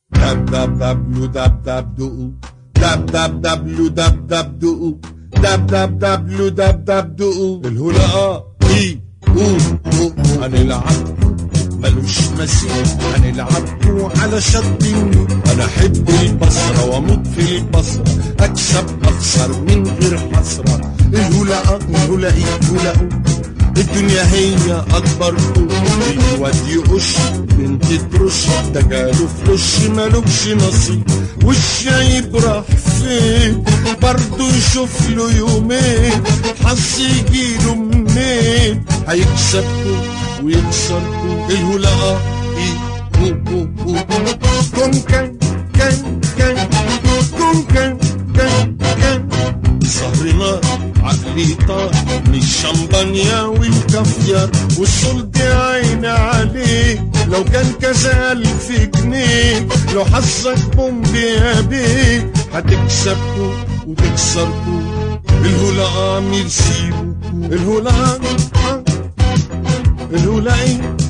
دب دب دبلو دب دب دو دب دب دبلو دب دب دو دب دب دبلو دب دب دو الهلا اي او او هنلعب ملوش مثيل هنلعبكوا على شط النيل انا احب البصره واموت في البصره اكسب اخسر من غير حسره الهلا الهلا ايه الهلا الدنيا هي اكبر الواد يقش بنت ترش ده جاله فلوش مالوش نصيب والشايب راح فين برضه يشوف له يومين حظ يجيله منين هيكسبكوا ويكسركوا الهلا ايه هو هو هو كن كان كان كان كن كان كان كان سهر نار عقلي طار من الشمبانيا والكافيار والصلد عيني عليه لو كان كذا ألف جنيه لو حظك بومبي يا بيه هتكسبكوا وتكسركوا الهلا ميرسي بوكو الهلا الهلا ايه